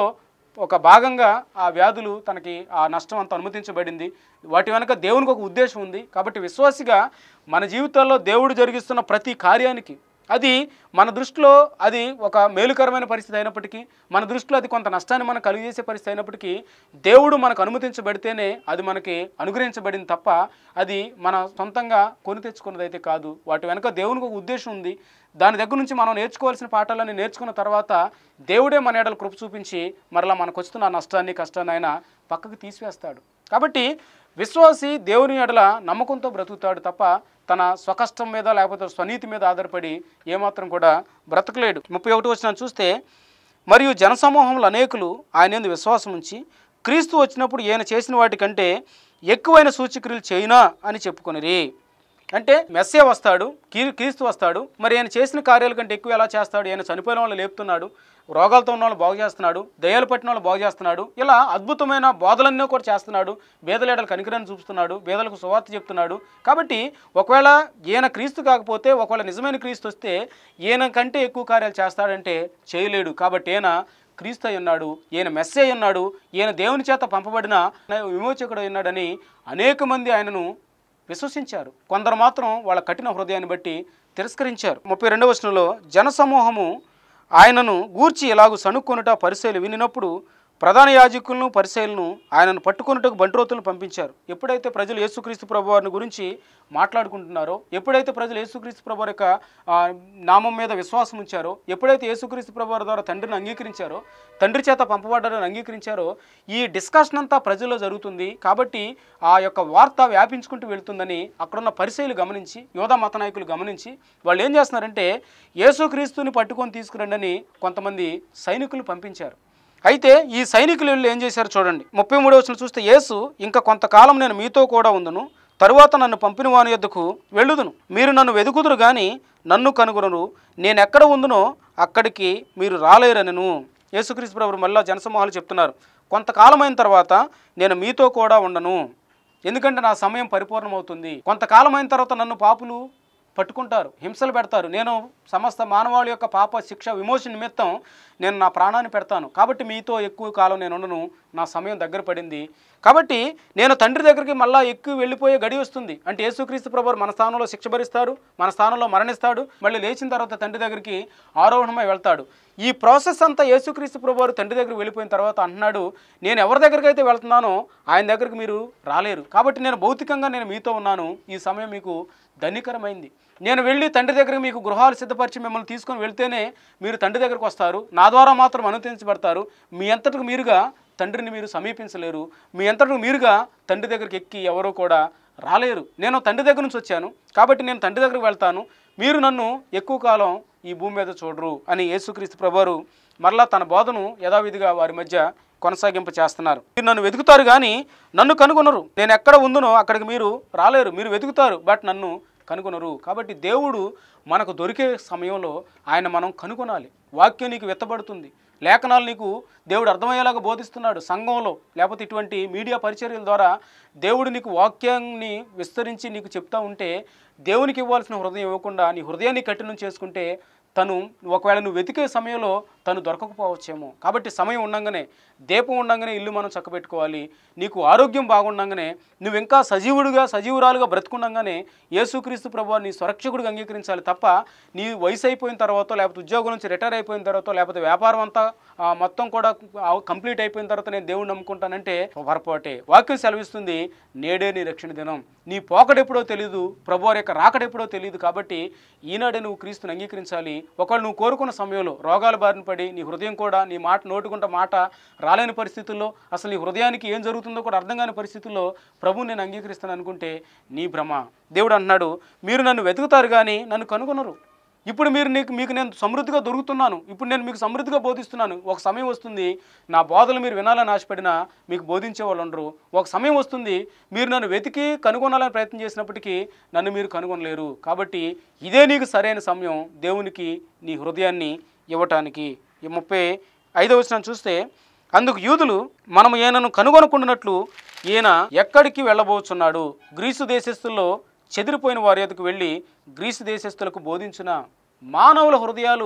ఒక భాగంగా ఆ వ్యాధులు తనకి ఆ నష్టం అంతా అనుమతించబడింది వాటి వెనక దేవునికి ఒక ఉద్దేశం ఉంది కాబట్టి విశ్వాసిగా మన జీవితాల్లో దేవుడు జరిగిస్తున్న ప్రతి కార్యానికి అది మన దృష్టిలో అది ఒక మేలుకరమైన పరిస్థితి అయినప్పటికీ మన దృష్టిలో అది కొంత నష్టాన్ని మనకు కలిగజేసే పరిస్థితి అయినప్పటికీ దేవుడు మనకు అనుమతించబడితేనే అది మనకి అనుగ్రహించబడింది తప్ప అది మన సొంతంగా కొని తెచ్చుకున్నది అయితే కాదు వాటి వెనక దేవునికి ఒక ఉద్దేశం ఉంది దాని దగ్గర నుంచి మనం నేర్చుకోవాల్సిన పాఠాలన్నీ నేర్చుకున్న తర్వాత దేవుడే మన ఎడలు కృప చూపించి మరలా మనకు వస్తున్న ఆ నష్టాన్ని కష్టాన్ని ఆయన పక్కకు తీసివేస్తాడు కాబట్టి విశ్వాసి దేవుని ఎడల నమ్మకంతో బ్రతుకుతాడు తప్ప తన స్వకష్టం మీద లేకపోతే స్వనీతి మీద ఆధారపడి ఏమాత్రం కూడా బ్రతకలేడు ముప్పై ఒకటి వచ్చిన చూస్తే మరియు జనసమూహంలో అనేకులు ఆయన యందు విశ్వాసం ఉంచి క్రీస్తు వచ్చినప్పుడు ఈయన చేసిన వాటికంటే ఎక్కువైన సూచక్రియలు చేయినా అని చెప్పుకొనిరి అంటే మెస్సే వస్తాడు కీ క్రీస్తు వస్తాడు మరి ఆయన చేసిన కార్యాల కంటే ఎక్కువ ఎలా చేస్తాడు ఆయన చనిపోయిన వాళ్ళు లేపుతున్నాడు రోగాలతో ఉన్న వాళ్ళు బాగు చేస్తున్నాడు దయ్యాలు పట్టిన వాళ్ళు బాగు చేస్తున్నాడు ఇలా అద్భుతమైన బోధలన్నీ కూడా చేస్తున్నాడు బేదలేడలు కనికరాన్ని చూపుతున్నాడు బేదలకు సువార్త చెప్తున్నాడు కాబట్టి ఒకవేళ ఈయన క్రీస్తు కాకపోతే ఒకవేళ నిజమైన క్రీస్తు వస్తే ఈయన కంటే ఎక్కువ కార్యాలు చేస్తాడంటే చేయలేడు కాబట్టి ఈయన క్రీస్తు అయి ఉన్నాడు ఈయన మెస్సే అయి ఉన్నాడు ఈయన దేవుని చేత పంపబడిన విమోచకుడు అయి ఉన్నాడని అనేక మంది ఆయనను విశ్వసించారు కొందరు మాత్రం వాళ్ళ కఠిన హృదయాన్ని బట్టి తిరస్కరించారు ముప్పై రెండవ వచనంలో జనసమూహము ఆయనను గూర్చి ఎలాగూ సణుక్కొనుట పరిశైలు వినినప్పుడు ప్రధాన యాజకులను పరిశైలను ఆయనను పట్టుకొనుటకు బంట్రోతులను పంపించారు ఎప్పుడైతే ప్రజలు యేసుక్రీస్తు ప్రభు వారిని గురించి మాట్లాడుకుంటున్నారో ఎప్పుడైతే ప్రజలు యేసుక్రీస్తు ప్రభు వారి యొక్క ఆ, నామం మీద విశ్వాసం ఉంచారో ఎప్పుడైతే యేసుక్రీస్తు ప్రభు వారి ద్వారా తండ్రిని అంగీకరించారో తండ్రి చేత పంపబడ్డారని అంగీకరించారో ఈ డిస్కషన్ అంతా ప్రజల్లో జరుగుతుంది కాబట్టి ఆ యొక్క వార్త వ్యాపించుకుంటూ వెళ్తుందని అక్కడున్న పరిశైలు గమనించి యోధా మత నాయకులు గమనించి వాళ్ళు ఏం చేస్తున్నారంటే యేసుక్రీస్తుని పట్టుకొని తీసుకురండి అని కొంతమంది సైనికులు పంపించారు అయితే ఈ సైనికులు వెళ్ళి ఏం చేశారు చూడండి ముప్పై మూడవ వచనం చూస్తే యేసు ఇంకా కొంతకాలం నేను మీతో కూడా ఉందును తరువాత నన్ను పంపిన వాని యొద్దకు వెళ్ళుదును మీరు నన్ను వెదుకుదురు కానీ నన్ను కనుగొనరు నేను ఎక్కడ ఉందునో అక్కడికి మీరు రాలేరనను యేసుక్రీస్తు ప్రభు మళ్ళా జనసమూహాలు చెప్తున్నారు కొంతకాలం అయిన తర్వాత నేను మీతో కూడా ఉండను ఎందుకంటే నా సమయం పరిపూర్ణమవుతుంది కొంతకాలం అయిన తర్వాత నన్ను పాపులు పట్టుకుంటారు హింసలు పెడతారు నేను సమస్త మానవాళి యొక్క పాప శిక్ష విమోచన నిమిత్తం నేను నా ప్రాణాన్ని పెడతాను కాబట్టి మీతో ఎక్కువ కాలం నేను ఉండను నా సమయం దగ్గర పడింది కాబట్టి నేను తండ్రి దగ్గరికి మళ్ళా ఎక్కువ వెళ్ళిపోయే గడి వస్తుంది అంటే యేసుక్రీస్తు ప్రభు మన స్థానంలో శిక్ష భరిస్తాడు మన స్థానంలో మరణిస్తాడు మళ్ళీ లేచిన తర్వాత తండ్రి దగ్గరికి ఆరోహణమై వెళ్తాడు ఈ ప్రాసెస్ అంతా యేసుక్రీస్తు ప్రభు వారు తండ్రి దగ్గరికి వెళ్ళిపోయిన తర్వాత అంటున్నాడు నేను ఎవరి దగ్గరికి అయితే వెళ్తున్నానో ఆయన దగ్గరికి మీరు రాలేరు కాబట్టి నేను భౌతికంగా నేను మీతో ఉన్నాను ఈ సమయం మీకు ధన్యకరమైంది నేను వెళ్ళి తండ్రి దగ్గరికి మీకు గృహాలు సిద్ధపరిచి మిమ్మల్ని తీసుకొని వెళ్తేనే మీరు తండ్రి దగ్గరికి వస్తారు నా ద్వారా మాత్రం అనుమతించబడతారు మీ అంతటికి మీరుగా తండ్రిని మీరు సమీపించలేరు మీ అంతటికి మీరుగా తండ్రి దగ్గరికి ఎక్కి ఎవరో కూడా రాలేరు నేను తండ్రి దగ్గర నుంచి వచ్చాను కాబట్టి నేను తండ్రి దగ్గరికి వెళ్తాను మీరు నన్ను ఎక్కువ కాలం ఈ భూమి మీద చూడరు అని యేసుక్రీస్తు ప్రభువారు మరలా తన బోధను యథావిధిగా వారి మధ్య కొనసాగింపు చేస్తున్నారు మీరు నన్ను వెతుకుతారు కానీ నన్ను కనుగొనరు నేను ఎక్కడ ఉందునో అక్కడికి మీరు రాలేరు మీరు వెతుకుతారు బట్ నన్ను కనుగొనరు కాబట్టి దేవుడు మనకు దొరికే సమయంలో ఆయన మనం కనుగొనాలి వాక్యం నీకు వెత్తబడుతుంది లేఖనాలు నీకు దేవుడు అర్థమయ్యేలాగా బోధిస్తున్నాడు సంఘంలో లేకపోతే ఇటువంటి మీడియా పరిచర్యల ద్వారా దేవుడు నీకు వాక్యాన్ని విస్తరించి నీకు చెప్తా ఉంటే దేవునికి ఇవ్వాల్సిన హృదయం ఇవ్వకుండా నీ హృదయాన్ని కఠినం చేసుకుంటే తను ఒకవేళ నువ్వు వెతికే సమయంలో తను దొరకకపోవచ్చేమో కాబట్టి సమయం ఉండంగానే దీపం ఉండంగానే ఇల్లు మనం చక్కబెట్టుకోవాలి నీకు ఆరోగ్యం బాగుండంగానే నువ్వు ఇంకా సజీవుడిగా సజీవురాలుగా బ్రతుకుండగానే యేసుక్రీస్తు ప్రభు నీ సురక్షకుడిగా అంగీకరించాలి తప్ప నీ వయసు అయిపోయిన తర్వాత లేకపోతే ఉద్యోగం నుంచి రిటైర్ అయిపోయిన తర్వాత లేకపోతే వ్యాపారం అంతా ఆ, మొత్తం కూడా కంప్లీట్ అయిపోయిన తర్వాత నేను దేవుడిని నమ్ముకుంటానంటే పొరపాటే వాక్యం సెలవిస్తుంది నేడే నీ రక్షణ దినం నీ పోకడెప్పుడో తెలియదు ప్రభు వారి యొక్క రాకడెప్పుడో తెలియదు కాబట్టి ఈనాడే నువ్వు క్రీస్తుని అంగీకరించాలి ఒకవేళ నువ్వు కోరుకున్న సమయంలో రోగాల బారిన పడి నీ హృదయం కూడా నీ మాట నోటుకుంట మాట రాలేని పరిస్థితుల్లో అసలు నీ హృదయానికి ఏం జరుగుతుందో కూడా అర్థం కాని పరిస్థితుల్లో ప్రభు నేను అంగీకరిస్తాను అనుకుంటే నీ భ్రమ దేవుడు అంటున్నాడు మీరు నన్ను వెతుకుతారు కానీ నన్ను కనుగొనరు ఇప్పుడు మీరు నీకు మీకు నేను సమృద్ధిగా దొరుకుతున్నాను ఇప్పుడు నేను మీకు సమృద్ధిగా బోధిస్తున్నాను ఒక సమయం వస్తుంది నా బోధలు మీరు వినాలని ఆశపడినా మీకు బోధించే వాళ్ళు ఉండరు ఒక సమయం వస్తుంది మీరు నన్ను వెతికి కనుగొనాలని ప్రయత్నం చేసినప్పటికీ నన్ను మీరు కనుగొనలేరు కాబట్టి ఇదే నీకు సరైన సమయం దేవునికి నీ హృదయాన్ని ఇవ్వటానికి ఈ ముప్పై ఐదవ వచనం చూస్తే అందుకు యూదులు మనము ఈయనను కనుగొనకుండానట్లు ఈయన ఎక్కడికి వెళ్ళబోచున్నాడు గ్రీసు దేశస్తుల్లో చెదిరిపోయిన వారి యొద్దకు వెళ్ళి గ్రీసు దేశస్తులకు బోధించిన మానవుల హృదయాలు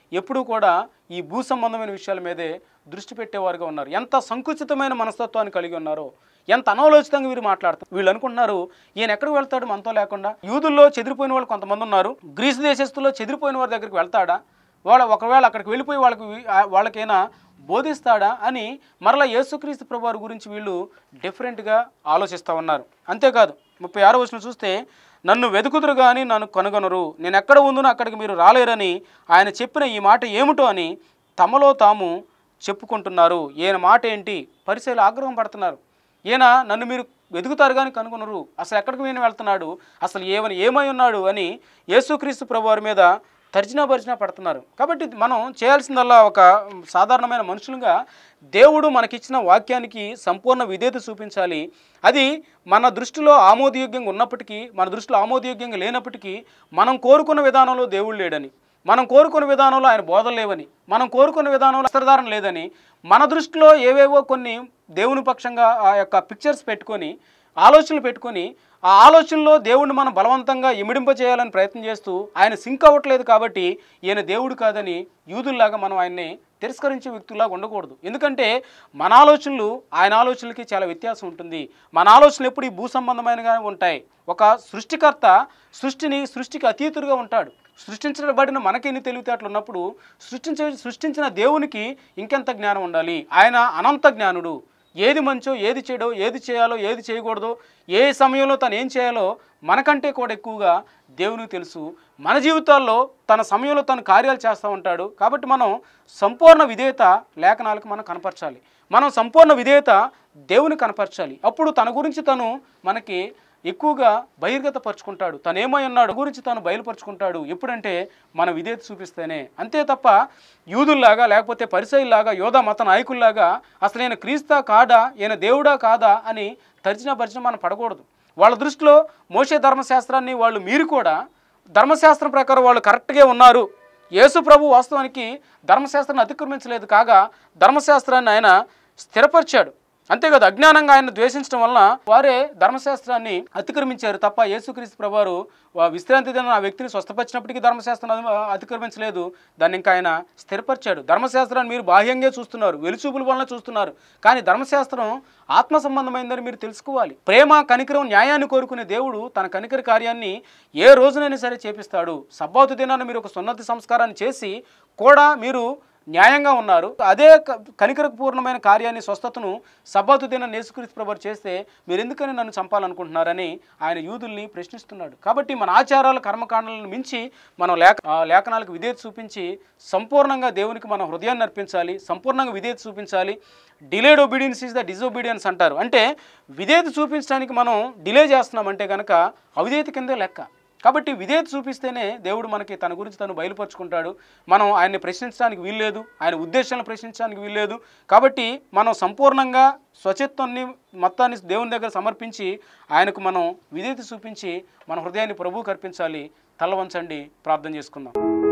ఎప్పుడూ కూడా ఈ భూ సంబంధమైన విషయాల మీదే దృష్టి పెట్టేవారుగా ఉన్నారు ఎంత సంకుచితమైన మనస్తత్వాన్ని కలిగి ఉన్నారో ఎంత అనాలోచితంగా వీరు మాట్లాడతారు వీళ్ళు అనుకుంటున్నారు ఈయన ఎక్కడికి వెళ్తాడు మనతో లేకుండా యూదుల్లో చెదిరిపోయిన వాళ్ళు కొంతమంది ఉన్నారు గ్రీసు దేశస్తుల్లో చెదిరిపోయిన వారి దగ్గరికి వెళ్తాడా వాళ్ళ ఒకవేళ అక్కడికి వెళ్ళిపోయి వాళ్ళకి వి- ఆ వాళ్ళకైనా బోధిస్తాడా అని మరలా యేసుక్రీస్తు ప్రభువారి గురించి వీళ్ళు డిఫరెంట్గా ఆలోచిస్తూ ఉన్నారు అంతేకాదు ముప్పై ఆరో వచ్చిన చూస్తే నన్ను వెతుకుదురు కానీ నన్ను కనుగొనరు నేను ఎక్కడ ఉందునో అక్కడికి మీరు రాలేరని ఆయన చెప్పిన ఈ మాట ఏమిటో అని తమలో తాము చెప్పుకుంటున్నారు ఈయన మాట ఏంటి పరిశీలి ఆగ్రహం పడుతున్నారు ఈయన నన్ను మీరు వెతుకుతారు కానీ కనుగొనరు అసలు ఎక్కడికి నేను వెళ్తున్నాడు అసలు ఏమని ఏమై ఉన్నాడు అని యేసుక్రీస్తు ప్రభువారి మీద తర్జనా భర్జన పడుతున్నారు కాబట్టి మనం చేయాల్సిందల్లా ఒక సాధారణమైన మనుషులుగా దేవుడు మనకిచ్చిన వాక్యానికి సంపూర్ణ విధేయత చూపించాలి అది మన దృష్టిలో ఆమోదయోగ్యంగా ఉన్నప్పటికీ మన దృష్టిలో ఆమోదయోగ్యంగా లేనప్పటికీ మనం కోరుకున్న విధానంలో దేవుడు లేడని మనం కోరుకున్న విధానంలో ఆయన బోధలు లేవని మనం కోరుకున్న విధానంలో వస్త్రధారణ లేదని మన దృష్టిలో ఏవేవో కొన్ని దేవుని పక్షంగా ఆ యొక్క పిక్చర్స్ పెట్టుకొని ఆలోచనలు పెట్టుకొని ఆ ఆలోచనలో దేవుడిని మనం బలవంతంగా ఇమిడింపజేయాలని ప్రయత్నం చేస్తూ ఆయన సింక్ అవ్వట్లేదు కాబట్టి ఈయన దేవుడు కాదని యూదుల్లాగా మనం ఆయన్ని తిరస్కరించే వ్యక్తుల్లాగా ఉండకూడదు ఎందుకంటే మన ఆలోచనలు ఆయన ఆలోచనలకి చాలా వ్యత్యాసం ఉంటుంది మన ఆలోచనలు ఎప్పుడు ఈ భూ సంబంధమైనగా ఉంటాయి ఒక సృష్టికర్త సృష్టిని సృష్టికి అతీతుడుగా ఉంటాడు సృష్టించబడిన మనకి ఎన్ని తెలివితేటలు ఉన్నప్పుడు సృష్టించ సృష్టించిన దేవునికి ఇంకెంత జ్ఞానం ఉండాలి ఆయన అనంత జ్ఞానుడు ఏది మంచో ఏది చెడో ఏది చేయాలో ఏది చేయకూడదో ఏ సమయంలో తను ఏం చేయాలో మనకంటే కూడా ఎక్కువగా దేవునికి తెలుసు మన జీవితాల్లో తన సమయంలో తను కార్యాలు చేస్తూ ఉంటాడు కాబట్టి మనం సంపూర్ణ విధేయత లేఖనాలకు మనం కనపరచాలి మనం సంపూర్ణ విధేయత దేవుని కనపరచాలి అప్పుడు తన గురించి తను మనకి ఎక్కువగా బహిర్గతపరుచుకుంటాడు తను ఏమై ఉన్నాడు గురించి తను బయలుపరుచుకుంటాడు ఎప్పుడంటే మన విధేయత చూపిస్తేనే అంతే తప్ప యూదుల్లాగా లేకపోతే పరిసయుల్లాగా యోధా మత నాయకుల్లాగా అసలు ఈయన క్రీస్తా కాదా ఈయన దేవుడా కాదా అని తర్జన భర్జన మనం పడకూడదు వాళ్ళ దృష్టిలో మోసే ధర్మశాస్త్రాన్ని వాళ్ళు మీరు కూడా ధర్మశాస్త్రం ప్రకారం వాళ్ళు కరెక్ట్గా ఉన్నారు యేసు ప్రభు వాస్తవానికి ధర్మశాస్త్రాన్ని అతిక్రమించలేదు కాగా ధర్మశాస్త్రాన్ని ఆయన స్థిరపరిచాడు అంతేకాదు అజ్ఞానంగా ఆయన ద్వేషించడం వలన వారే ధర్మశాస్త్రాన్ని అతిక్రమించారు తప్ప యేసుక్రీస్తు ప్రభువారు వా- విశ్రాంతి దిన ఆ వ్యక్తిని స్వస్థపరిచినప్పటికీ ధర్మశాస్త్రం అది- అతిక్రమించలేదు దాన్ని ఇంకా ఆయన స్థిరపరిచాడు ధర్మశాస్త్రాన్ని మీరు బాహ్యంగా చూస్తున్నారు వెలుచూపుల వలన చూస్తున్నారు కానీ ధర్మశాస్త్రం ఆత్మ సంబంధమైందని మీరు తెలుసుకోవాలి ప్రేమ కనికరం న్యాయాన్ని కోరుకునే దేవుడు తన కనికర కార్యాన్ని ఏ రోజునైనా సరే చేపిస్తాడు సబ్బాతు దినాన్ని మీరు ఒక సున్నతి సంస్కారాన్ని చేసి కూడా మీరు న్యాయంగా ఉన్నారు అదే క- కనికరపూర్ణమైన కార్యాన్ని స్వస్థతను సబ్బాతు దిన నేసుక్రీస్తు ప్రభు చేస్తే మీరు ఎందుకని నన్ను చంపాలనుకుంటున్నారని ఆయన యూదుల్ని ప్రశ్నిస్తున్నాడు కాబట్టి మన ఆచారాల కర్మకాండాలను మించి మనం లేఖ ఆ లేఖనాలకు విధేయత చూపించి సంపూర్ణంగా దేవునికి మన హృదయాన్ని అర్పించాలి సంపూర్ణంగా విధేయత చూపించాలి delayed obedience is the disobedience అంటారు అంటే విధేయత చూపించడానికి మనం డిలే చేస్తున్నామంటే కనుక అవిధేయత కిందే లెక్క కాబట్టి విధేయత చూపిస్తేనే దేవుడు మనకి తన గురించి తను బయలుపరుచుకుంటాడు మనం ఆయన్ని ప్రశ్నించడానికి వీల్లేదు ఆయన ఉద్దేశాలను ప్రశ్నించడానికి వీల్లేదు కాబట్టి మనం సంపూర్ణంగా స్వచిత్వాన్ని మొత్తాన్ని దేవుని దగ్గర సమర్పించి ఆయనకు మనం విధేయత చూపించి మన హృదయాన్ని ప్రభువుకు అర్పించాలి తల వంచండి ప్రార్థన చేసుకుందాం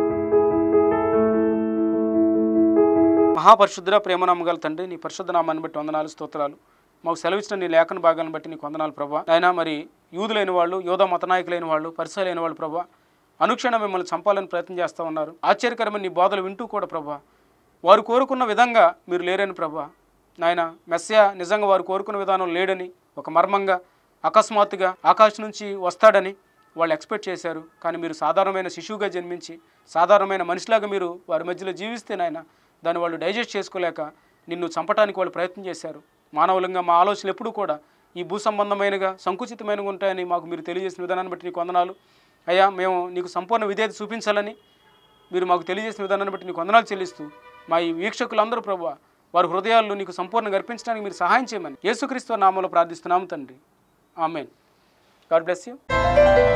మహాపరిశుద్ధ ప్రేమనామగల తండ్రి నీ పరిశుద్ధ నామాన్ని బట్టి వందనాలు స్తోత్రాలు మాకు సెలవిచ్చిన నీ లేఖన భాగాలను బట్టి నీకు వందనాలు ప్రభా ఆయన మరి యూదులైన వాళ్ళు యోధ మత నాయకులైన వాళ్ళు పరిసరైన వాళ్ళు ప్రభా అనుక్షణం మిమ్మల్ని చంపాలని ప్రయత్నం చేస్తూ ఉన్నారు ఆశ్చర్యకరమైన నీ బోధలు వింటూ కూడా ప్రభా వారు కోరుకున్న విధంగా మీరు లేరని ప్రభా నాయన మెస్సయ నిజంగా వారు కోరుకున్న విధానం లేడని ఒక మర్మంగా అకస్మాత్తుగా ఆకాశం నుంచి వస్తాడని వాళ్ళు ఎక్స్పెక్ట్ చేశారు కానీ మీరు సాధారణమైన శిశువుగా జన్మించి సాధారణమైన మనిషిలాగా మీరు వారి మధ్యలో జీవిస్తే నాయన దాన్ని వాళ్ళు డైజెస్ట్ చేసుకోలేక నిన్ను చంపడానికి వాళ్ళు ప్రయత్నం చేశారు మానవులంగా మా ఆలోచనలు ఎప్పుడూ కూడా ఈ భూ సంబంధమైనగా సంకుచితమైనగా ఉంటాయని మాకు మీరు తెలియజేసిన విధానాన్ని బట్టి నీకు వందనాలు అయ్యా మేము నీకు సంపూర్ణ విధేయత చూపించాలని మీరు మాకు తెలియజేసిన విధానాన్ని బట్టి నీకు వందనాలు చెల్లిస్తూ మా ఈ వీక్షకులందరూ ప్రభు వారి హృదయాల్లో నీకు సంపూర్ణంగా అర్పించడానికి మీరు సహాయం చేయమని యేసుక్రీస్తు నామంలో ప్రార్థిస్తున్నాము తండ్రి ఆమెన్ గాడ్ బ్లెస్ యూ